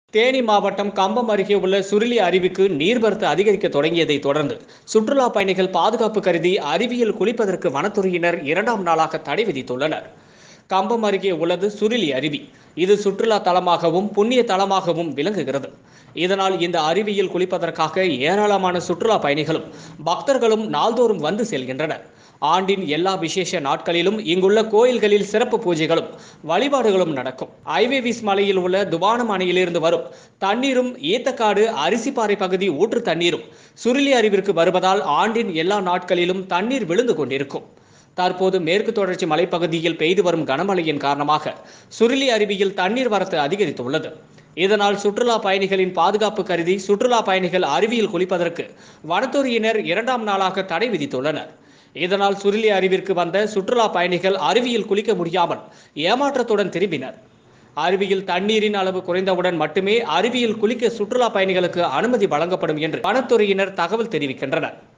தேனி மாவட்டம் கம்பம் அருகே உள்ள சுருளி அருவிக்கு நீர்வரத்து அதிகரிக்க தொடங்கியதை தொடர்ந்து சுற்றுலா பயணிகள் பாதுகாப்பு கருதி அருவியில் குளிப்பதற்கு வனத்துறையினர் இரண்டாம் நாளாக தடை விதித்துள்ளனர் கம்பம் அருகே உள்ளது சுருளி அருவி இது சுற்றுலா தலமாகவும் புண்ணிய தலமாகவும் விளங்குகிறது இதனால் இந்த அருவியில் குளிப்பதற்காக ஏராளமான சுற்றுலா பயணிகளும் பக்தர்களும் நாள்தோறும் வந்து செல்கின்றனர் ஆண்டின் எல்லா விசேஷ நாட்களிலும் இங்குள்ள கோயில்களில் சிறப்பு பூஜைகளும் வழிபாடுகளும் நடக்கும் ஐவேவிஸ் மலையில் உள்ள துபானம் அணையிலிருந்து வரும் தண்ணீரும் ஈத்தக்காடு அரிசிப்பாறை பகுதி ஊற்று தண்ணீரும் சுருளி அருவிற்கு வருவதால் ஆண்டின் எல்லா நாட்களிலும் தண்ணீர் விழுந்து கொண்டிருக்கும் தற்போது மேற்கு தொடர்ச்சி மலைப்பகுதியில் பெய்து வரும் கனமழையின் காரணமாக சுருளி அருவியில் தண்ணீர் வரத்து அதிகரித்துள்ளது இதனால் சுற்றுலா பயணிகளின் பாதுகாப்பு கருதி சுற்றுலா பயணிகள் அருவியில் குளிப்பதற்கு வனத்துறையினர் இரண்டாம் நாளாக தடை விதித்துள்ளனர் இதனால் சுருளி அருவிற்கு வந்த சுற்றுலா பயணிகள் அருவியில் குளிக்க முடியாமல் ஏமாற்றத்துடன் திரும்பினர் அருவியில் தண்ணீரின் அளவு குறைந்தவுடன் மட்டுமே அருவியில் குளிக்க சுற்றுலா பயணிகளுக்கு அனுமதி வழங்கப்படும் என்று வனத்துறையினர் தகவல் தெரிவிக்கின்றனர்